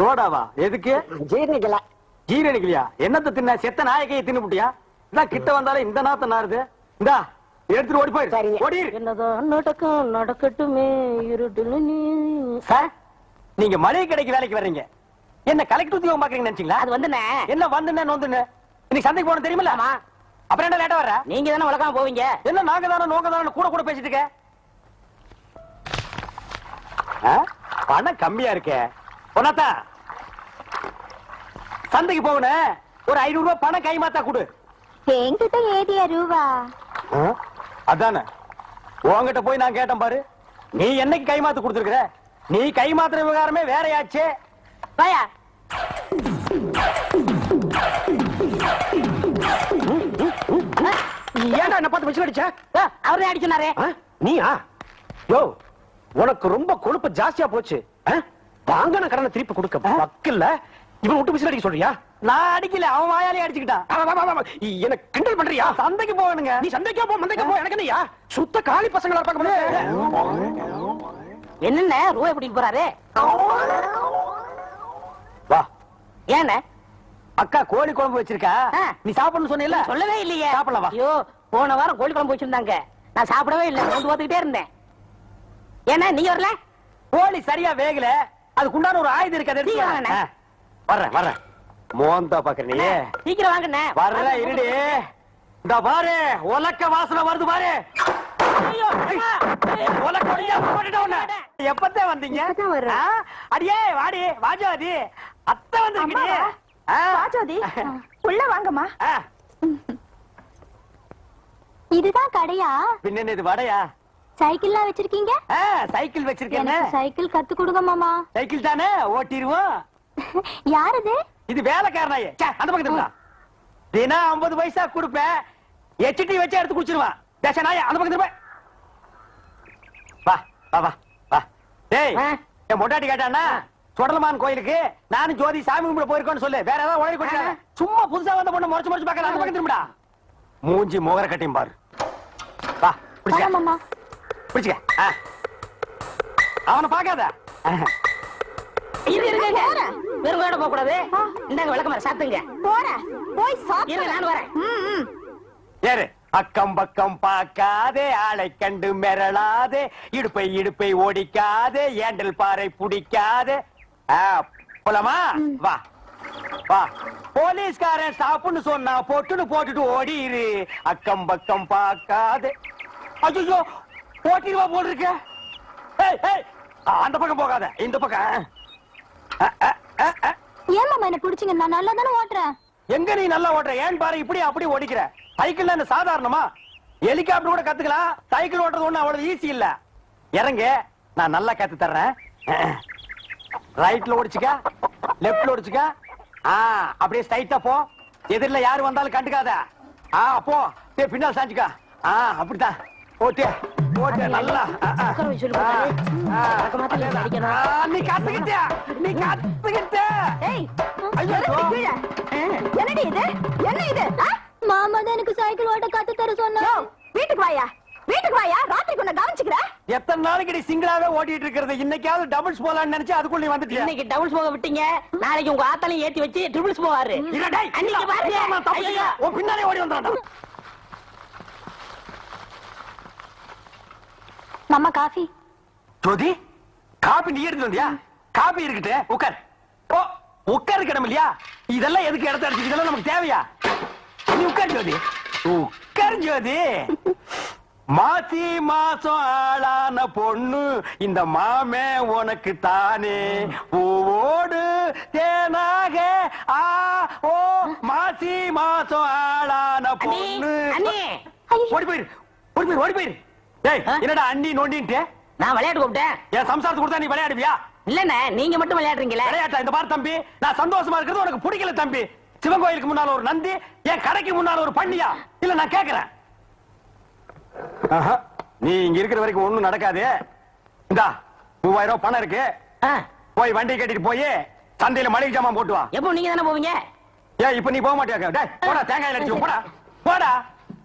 சோடாவா எதுக்கு ஜீர்ணிக்கல ஜீரணிக்கலையா என்னத்த தின்ன செத்த நாயக்கையை தின்னு புட்டியா இதான் கிட்ட வந்தாலே இந்த நாத்த நாருது இந்தா எடுத்துட்டு ஓடி போயிரு சரிங்க. ஓடிரு என்னதான் நடக்கும் நடக்கட்டுமே இருட்டுல நீ சார் நீங்க மளிகை கடைக்கு வேலைக்கு வர்றீங்க என்ன கலெக்டர் உத்தியோகம் பாக்குறீங்க நினைச்சீங்களா அது வந்துண்ணே என்ன வந்துன்னு நோந்துன்னு இன்னைக்கு சந்தைக்கு போன தெரியுமில்ல ஆமா. அப்புறம் என்ன லேட்டா வர்ற நீங்க தானே வழக்காம போவீங்க என்ன நாங்க தானே நோங்க தானே கூட கூட பேசிட்டு இருக்க ஆ? பணம் கம்மியா இருக்கே பொண்ணாத்தா சந்தைக்கு போகணும் ஒரு ஐநூறு ரூபாய் பணம் கை மாத்தா கொடு என்கிட்ட ஏதியா ரூவா ஆ? அதானே உன்கிட்ட போய் நான் கேட்டேன் பாரு நீ என்னைக்கு கை மாத்து கொடுத்துருக்குற நீ கை மாத்துற விவகாரமே வேறையாச்சே வாயா ஏன்டா என்ன பார்த்து வச்சு அடிச்ச ஆ, அவரே அடிச்சுனாரே ஆ? நீயா யோ உனக்கு ரொம்ப கொழுப்பு ஜாஸ்தியா போச்சு ஆ? வாங்கின கடனை திருப்பி கொடுக்க வக்கில்ல இவன் விட்டு விசில் அடிக்க சொல்றியா நான் அடிக்கல அவன் வாயாலே அடிச்சுக்கிட்டான் வா, வா, வா, வா. என்ன கிண்டல் பண்றியா சந்தைக்கு போகணுங்க நீ சந்தைக்கோ போ மந்தைக்கோ போ எனக்கு என்னய்யா சுத்த காலி பசங்களா பார்க்க முடியாது என்னென்ன ரூபாய் பிடிக்க போறாரு வா ஏண்ணே அக்கா கோழி குழம்பு வச்சிருக்கா ஆ. நீ சாப்பிடணும் சொன்னீல்ல சொல்லவே இல்லையே சாப்பிடலாம் வா. ஐயோ போன வாரம் கோழி குழம்பு வச்சிருந்தாங்க நான் சாப்பிடவே இல்லை வந்து பார்த்துக்கிட்டே இருந்தேன் ஏன்னா நீங்க வரல கோழி சரியா வேகல அதுக்குண்டான ஒரு ஆயுதம் இருக்கு அதை எடுத்து சீக்கிரம் வா. வாங்கண்ணே. ஆ, வர்றேன் வர்றேன் மோந்தா பாக்குற நீ சீக்கிரம் வாங்கண்ணே வர்ற இருடி இந்த பாரு உலக்க வாசனை வருது பாரு ஐயோ, அம்மா. உலக்க ஒடிஞ்சா போட்டுட்டேன் உன்னை. எப்பத்தே வந்தீங்க இப்பதான் வர்றேன். ஆ, அடியே வாடி வாஜாதி அத்தை வந்திருக்கீங்க அம்மாவா? ராஜாதி உள்ள வாங்கம்மா இதுதான் கடையா பின்ன என்ன இது வடையா சைக்கிள்லாம் வச்சிருக்கீங்க ஆ, சைக்கிள் வச்சிருக்கேன் எனக்கு சைக்கிள் கத்து கொடுங்க மாமா சைக்கிள் தானே ஓட்டிடுவோம் யார் இது இது வேலைக்காரனாயே ச்சே, அந்த பக்கத்துல போடா. தினம் ஐம்பது பைசா கொடுப்பேன் எச்டி வச்சு எடுத்து குடிச்சிருவான் தேச நாய அந்த பக்கத்துல போய் வா வா வா வா டேய் ஆ. என் மொட்டாட்டி கேட்டானா சுடலமான் கோயிலுக்கு நானும் ஜோதி சாமி கும்பிட போயிருக்கோன்னு சொல்லு வேற ஏதாவது உழைப்பு கொட்டிடாத. சும்மா புதுசா வந்த பொண்ணு முறைச்சு முறைச்சு பார்க்கல அந்த பக்கம் திரும்பிடா மூஞ்சி முகர கட்டியும் பாரு வா பிடிச்ச வாங்க மாமா பிடிச்சுக்க ஆ. அவனை பார்க்காத இரு, இருங்க, இருங்க. வெறும் கூட போக கூடாது இந்தாங்க விளக்கமாறு சாப்பிட்டுங்க போறேன் போய் இருங்க நான் வரேன் ஏறு அக்கம் பக்கம் பார்க்காதே ஆளை கண்டு மிரளாதே இடுப்பை இடுப்பை ஓடிக்காதே ஏண்டல் பாறை பிடிக்காதே ஆ, போலாமா வா வா போலீஸ்காரன் சாப்புன்னு சொன்னா பொட்டுன்னு போட்டுட்டு ஓடிரு அக்கம் பக்கம் பார்க்காதே ஐயோ போட்டிருவா போல் இருக்க ஏய், ஏய், அந்த பக்கம் போகாத இந்த பக்கம் ஆ, ஆ, ஆ, ஆ. ஏன் மாமா என்ன பிடிச்சிங்க நான் நல்லா தானே ஓட்டுறேன் எங்க நீ நல்லா ஓட்டுற ஏன் பாரு இப்படி அப்படி ஓடிக்கிற சைக்கிள் என்ன சாதாரணமா ஹெலிகாப்டர் கூட கத்துக்கலாம் சைக்கிள் ஓட்டுறது ஒண்ணு அவ்வளவு ஈஸி இல்ல இறங்க நான் நல்லா கத்து தர்றேன் ரைட்ல ஓடிச்சுக்க லெப்ட்ல ஓடிச்சுக்க ஆ அப்படியே ஸ்ட்ரைட்டா போ எதிரில யாரு வந்தாலும் கண்டுக்காத ஆ போ டேய் பின்னால் சாஞ்சுக்க ஆ அப்படித்தான் ஓட்டு ஓட்டு நல்லா ஆ, ஆ. உட்கார வச்சு சொல்லி ஆ, கொடுத்தாரு. ஆ. வழக்கமா தான் நீங்க அடிக்கணும். ஆ, நீ கத்துக்கிட்ட நீ கத்துக்கிட்ட ஏய் ஐயோ. என்னடி இது என்ன இது மாமா தான் எனக்கு சைக்கிள் ஓட்ட கத்து தர சொன்னா வீட்டுக்கு வாயா வீட்டுக்கு வாயா ராத்திரி உன்னை கவனிச்சுக்கிற எத்தனை நாளைக்கு நீ சிங்கிளாவே ஓட்டிட்டு இருக்கிறது இன்னைக்காவது டபுள்ஸ் போலாம்னு நினைச்சு அதுக்குள்ள நீ வந்துட்டியா இன்னைக்கு டபுள்ஸ் போக விட்டீங்க நாளைக்கு உங்க ஆத்தாலையும் ஏத்தி வச்சு ட்ரிபிள்ஸ் போவாரு இல்ல, டேய், அன்னைக்கு இல்ல, பாருங்க. இல்ல, நான் தப்பு செய்யல. ஐயோ. உன் பின்னாலே ஓடி வந்துடுறேன்டா. மாமா காஃபி ஜோதி காபி நீ எடுத்து வந்தியா காபி இருக்கட்டு உட்கார் ஓ உட்கார் கிடம் இல்லையா இதெல்லாம் எதுக்கு இடத்த அடிச்சு இதெல்லாம் நமக்கு தேவையா நீ உட்கார் ஜோதி உட்கார் ஜோதி மாசி மாசம் ஆளான பொண்ணு இந்த மாமே உனக்கு தானே பூவோடு தேனாக ஆ ஓ மாசி மாசம் ஆளான அண்ணி, பொண்ணு அண்ணி, ஓடி போயிரு ஓடி போயிரு ஓடி போயிரு டேய் ஆ? என்னடா அண்ணி நோண்டின்ட்டு நான் விளையாட்டு கூப்பிட்டேன் என் சம்சாரத்துக்கு கொடுத்தா நீ விளையாடுவியா இல்லண்ணே நீங்க மட்டும் விளையாடுறீங்களே விளையாட்டா இந்த பாரு தம்பி நான் சந்தோஷமா இருக்கிறது உனக்கு பிடிக்கல தம்பி சிவன் கோயிலுக்கு முன்னால ஒரு நந்தி என் கடைக்கு முன்னால ஒரு பண்ணியா இல்ல நான் கேக்குறேன் ஆஹா, நீ இங்க இருக்கிற வரைக்கும் ஒண்ணும் நடக்காது இந்தா மூவாயிரம் ரூபாய் பணம் இருக்கு ஆ, போய் வண்டி கட்டிட்டு போய் சந்தையில மளிகை ஜாமான் போட்டு வா எப்போ நீங்க தானே போவீங்க ஏன் இப்ப நீ போக மாட்டியா டேய் போடா தேங்காய் அடிச்சு போடா போடா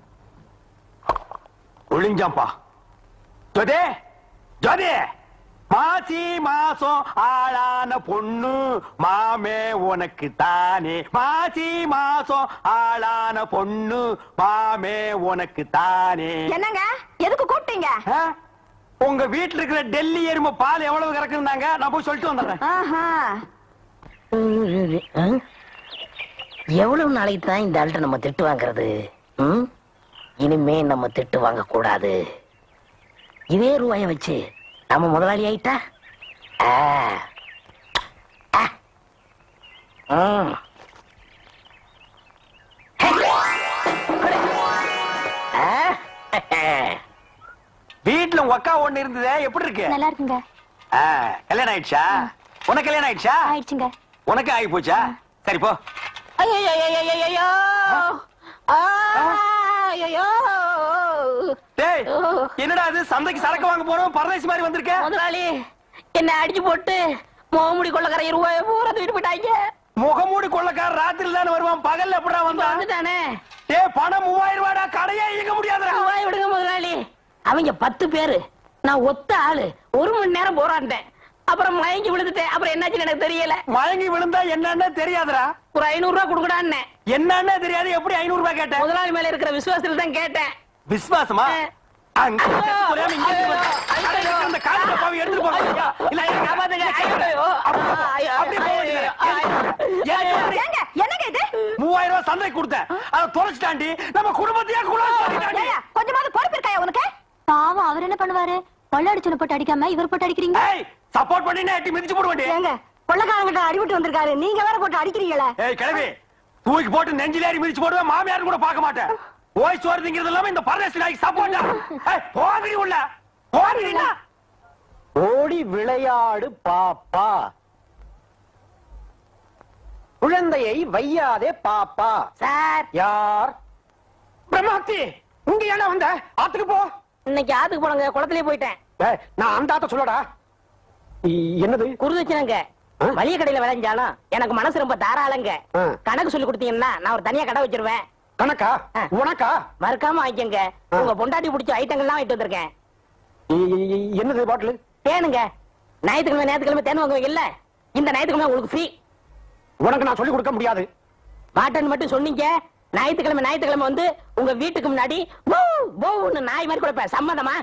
ஒளிஞ்சாம்பா ஜோதி ஜோதி மாசி மாசம் ஆளான பொண்ணு மாமே உனக்கு தானே மாசி மாசம் ஆளான பொண்ணு மாமே உனக்கு தானே என்னங்க எதுக்கு கூப்பிட்டீங்க ஆ? உங்க வீட்டுல இருக்கிற டெல்லி எருமை பால் எவ்வளவு கறக்குறாங்க நான் போய் சொல்லிட்டு வந்துடுறேன் ஆஹா எவ்வளவு நாளைக்கு தான் இந்த ஆள்கிட்ட நம்ம திட்டு வாங்குறது ம்? இனிமே நம்ம திட்டு வாங்க கூடாது இதே ரூபாய வச்சு நம்ம முதலாளி ஆயிட்டா ஆ. ஆ. ம். ஆ. வீட்டுல உங்க அக்கா ஒண்ணு இருந்ததே எப்படி இருக்கு நல்லா இருக்குங்க ஆ, கல்யாணம் ஆயிடுச்சா உனக்கு கல்யாணம் ஆயிடுச்சா ஆயிடுச்சுங்க உனக்கு ஆகி போச்சா சரி போ ஐயையையையையையோ. ஆ, ஐயையோ. டேய் என்னடா அது சந்தைக்கு சரக்கு வாங்க போறோம் பரதேசி மாதிரி வந்திருக்க முதலாளி என்ன அடிச்சு போட்டு முகமுடி கொள்ளக்கார ரூபாய பூரா தூக்கிட்டு போயிட்டாங்க முகமூடி கொள்ளக்கார ராத்திரில தானே வருவான் பகல்ல எப்படா வந்தான் வந்துட்டானே டேய் பணம் மூவாயிரம் ரூபாடா கடையே இயங்க முடியாதுடா ரூபாய் விடுங்க முதலாளி அவங்க பத்து பேரு நான் ஒத்த ஆளு ஒரு மணி நேரம் போராடினேன் அப்புறம் மயங்கி விழுந்துட்டேன் அப்புறம் என்னாச்சுன்னு எனக்கு தெரியல மயங்கி விழுந்தா என்னன்னு தெரியாதுடா ஒரு ஐநூறு ரூபாய் கொடுக்கடான்னு என்னன்னு தெரியாது எப்படி ஐநூறு ரூபாய் கேட்ட முதலாளி மேல இருக்கிற விசுவாசத்துல தான் கேட்டேன் விசுவாசமா ஆ. அங்க ஐயோ, சொல்லாம இங்க இருந்து ஐயோ, வந்து ஐயோ. கடையில இருக்கிற அந்த காலி டப்பாவை எடுத்துட்டு போறாங்க இல்ல ஐயோ, காப்பாத்துங்க. ஐயோ, ஐயோ. ஐயோ, அப்படியே போக வேண்டியது. ஐயோ, ஐயோ. ஏங்க என்னங்க இது மூவாயிரம் ரூபாய் சந்தைக்கு கொடுத்தேன் அதை தொலைச்சிட்டாண்டி நம்ம குடும்பத்தையே குழந்தை பண்ணிட்டாண்டி ஏங்க, கொஞ்சமாவது பொறுப்பு இருக்காயா உனக்கு பாவம் அவர் என்ன பண்ணுவாரு கொள்ளடிச்சனை போட்டு அடிக்காம இவர் போட்டு அடிக்கிறீங்க ஏய் சப்போர்ட் பண்ணி எட்டி மிதிச்சு போடுவேண்டி ஏங்க கொள்ளக்காரங்கிட்ட அடிபட்டு வந்திருக்காரு நீங்க வேற போட்டு அடிக்கிறீங்களே ஏய் கிளவி தூக்கி போட்டு நெஞ்சில ஏறி மிதிச்சு போடுவேன் மாமியார் கூட பார்க்க மாட்டேன் ஓய் சோறு திங்கிறது இல்லாம இந்த பரதேசி நாய்க்கு சப்போர்ட்டா ஏய் போங்கடி உள்ள போங்கடினா ஓடி விளையாடு பாப்பா குழந்தையை வையாதே பாப்பா சார் யார் பிரம்மாத்தி இங்க ஏன்னா வந்த ஆத்துக்கு போ இன்னைக்கு ஆத்துக்கு போனங்க குளத்திலே போயிட்டேன் ஏய், நான் அந்த ஆத்த சொல்லடா இ- என்னது குருது வச்சுனாங்க ஆ? மளிகை கடையில விளைஞ்சாலும் எனக்கு மனசு ரொம்ப தாராளங்க ஆ. கணக்கு சொல்லி கொடுத்தீங்கன்னா நான் ஒரு தனியா கடை வச்சிருவேன் கணக்கா ஆ. உனக்கா மறக்காம வாங்கிக்கங்க ஆ. உங்க பொண்டாட்டி பிடிச்ச ஐட்டங்கள்லாம் வாங்கிட்டு வந்திருக்கேன் இ- இ- என்னது பாட்டிலு தேனுங்க ஞாயிற்றுக்கிழமை ஞாயிற்றுக்கிழமை தேன் வாங்குவீங்க இல்ல இந்த ஞாயிற்றுக்கிழமை உங்களுக்கு ஃப்ரீ உனக்கு நான் சொல்லி கொடுக்க முடியாது மாட்டேன்னு மட்டும் சொன்னீங்க ஞாயிற்றுக்கிழமை ஞாயிற்றுக்கிழமை வந்து உங்க வீட்டுக்கு முன்னாடி போ போன்னு நாய் மாதிரி கொடுப்பேன் சம்மதமா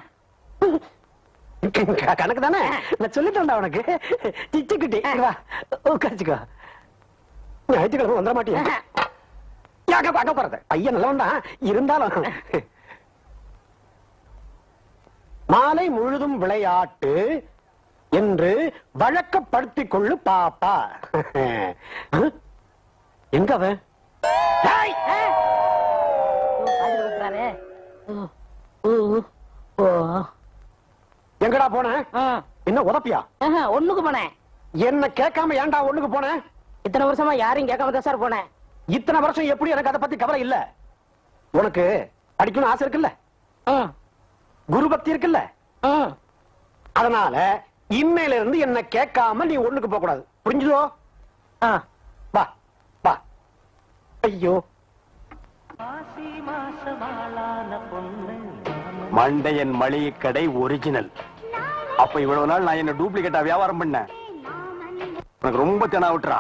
க- கணக்கு தானே நான் சொல்லிட்டேன்டா உனக்கு சிச்சுக்குட்டி வா உட்காச்சுக்கோ ஞாயிற்றுக்கிழமை வந்துட மாட்டியா யாக்க பார்க்க போறது பையன் நல்லவன்டா இருந்தாலும் மாலை முழுதும் விளையாட்டு என்று வழக்கப்படுத்திக் கொள்ளு பாப்பா எங்க அவன் டேய்! எங்கடா போன என்ன உதப்பியா ஒண்ணுக்கு போனேன் என்ன கேட்காம ஏன்டா ஒண்ணுக்கு போன இத்தனை வருஷமா யாரையும் கேட்காம தான் சார் போனேன் இத்தனை வருஷம் எப்படி எனக்கு அதை பத்தி கவலை இல்ல உனக்கு படிக்கணும் ஆசை இருக்குல்ல ம், குரு பக்தி இருக்குல்ல ம். அதனால இன்னையில இருந்து என்ன கேட்காம நீ ஒண்ணுக்கு போக கூடாது புரிஞ்சுதோ ஆ. வா வா ஐயோ மண்டையன் மளிகை கடை ஒரிஜினல் அப்ப இவ்வளவு நாள் நான் என்ன டூப்ளிகேட்டா வியாபாரம் பண்ணேன் உனக்கு ரொம்ப தெனா விட்டுறா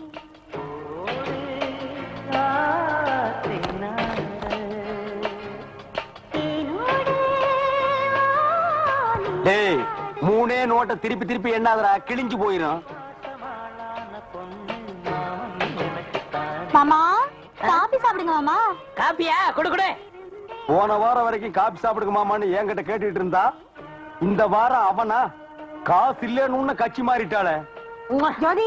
டேய் மூணே நோட்டை திருப்பி திருப்பி எண்ணாதடா கிழிஞ்சு போயிரும் மாமா காபி சாப்பிடுங்க மாமா காப்பியா கொடு கொடு போன வாரம் வரைக்கும் காபி சாப்பிடுங்க மாமான்னு என்கிட்ட கேட்டுட்டு இருந்தா இந்த வாரம் அவனா காசு இல்லன்னு கட்சி மாறிட்டாளே ஜோதி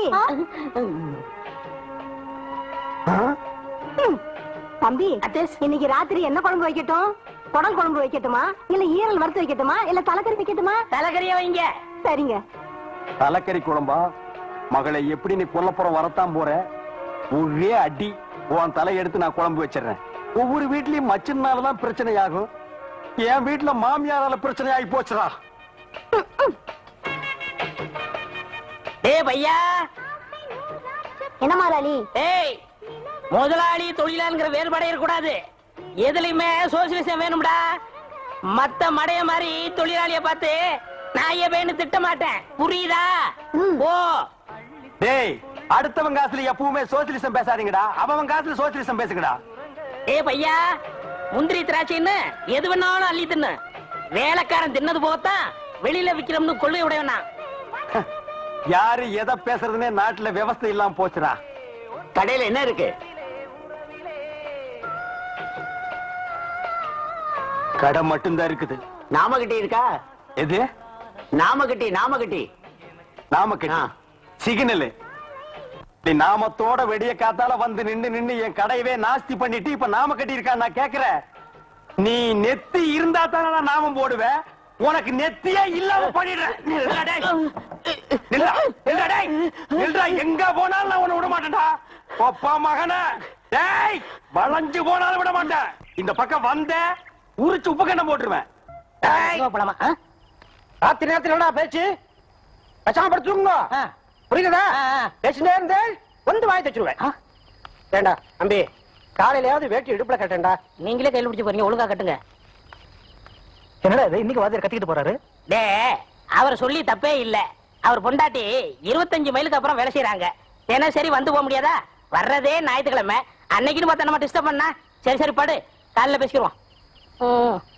தம்பி இன்னைக்கு ராத்திரி என்ன குழம்பு வைக்கட்டும் குடல் குழம்பு வைக்கட்டுமா இல்ல ஈரல் வறுத்து வைக்கட்டுமா இல்ல தலைக்கறி வைக்கட்டுமா தலைக்கறியா வைங்க சரிங்க தலைக்கறி குழம்பா மகளை எப்படி நீ கொல்லப்புறம் வரத்தான் போற ஒரே அடி உன் தலை எடுத்து நான் குழம்பு வச்சிடுறேன் ஒவ்வொரு வீட்லயும் மச்சனாலதான் பிரச்சனை ஆகும் என் வீட்டுல மாமியாரால பிரச்சனை ஆகி போச்சுடா டேய் பையா என்ன மாலாளி ஏய் முதலாளி தொழிலாளிங்கிற வேறுபாடே இருக்கக்கூடாது எதுலயுமே சோசியலிசம் வேணும்டா மத்த மடைய மாதிரி தொழிலாளிய பார்த்து நான் எவேன்னு திட்ட மாட்டேன் புரியுதா ஓ டேய் அடுத்தவன் காசுல எப்பவுமே சோசியலிசம் பேசாதீங்கடா அவன் காசுல சோசியலிசம் பேசுங்கடா ஏ பையா முந்திரி திராட்சைன்னு எது வேணாலும் அள்ளி தின்னு வேலைக்காரன் தின்னது போகத்தான் வெளியில விக்கிறோம்னு கொள்ளை உடையவனா யாரு எதை பேசுறதுன்னே நாட்டுல விவசாயம் இல்லாம போச்சுடா கடையில என்ன இருக்கு கடை மட்டும்தான் இருக்குது நாமகட்டி இருக்கா எது நாமகட்டி நாமகட்டி நாமக்கட்டி ஆ. சிக்னல் நாமத்தோட வெடிய காத்தால வந்து நின்னு நின்னு என் கடையவே நாஸ்தி பண்ணிட்டு இப்ப நாம கட்டி இருக்கா நான் கேக்குறேன் நீ நெத்தி இருந்தா தானே நான் நாமம் போடுவேன் உனக்கு நெத்தியே இல்லாம பண்ணிடுறேன் நில்லுடா டேய். நில்லுடா, நில்லுடா டேய். நில்லுடா, எங்க போனாலும் நான் உன்னை விட மாட்டேன்டா ஒப்பா மகன டேய் வளைஞ்சு போனாலும் விட மாட்டேன் இந்த பக்கம் வந்த உரிச்சு உப்பு கண்ணம் போட்டுருவேன் டேய். எங்க போலாமா ஆ? ராத்திரி நேரத்துல என்னடா பேச்சு பேசாம படுத்துங்க ஆ. புரியுதா ஆ, ஆ. பேசிட்டே இருந்தேன் வந்து வாய் தச்சுருவேன் ஆ? ஏண்டா தம்பி காலையிலயாவது வேட்டி இடுப்புல கட்டேன்டா நீங்களே கையில் பிடிச்சு போறீங்க ஒழுங்கா கட்டுங்க என்னடா இது இன்னைக்கு வாத்தியார் கத்திக்கிட்டு போறாரு டே அவர் சொல்லி தப்பே இல்ல அவர் பொண்டாட்டி இருபத்தஞ்சு மைலுக்கு அப்புறம் வேலை செய்யறாங்க ஏன்னா சரி வந்து போக முடியாதா வர்றதே ஞாயிற்றுக்கிழமை அன்னைக்குன்னு பார்த்தா நம்ம டிஸ்டர்ப் பண்ணா சரி சரி படு காலைல பேசிக்கிறோம் ம்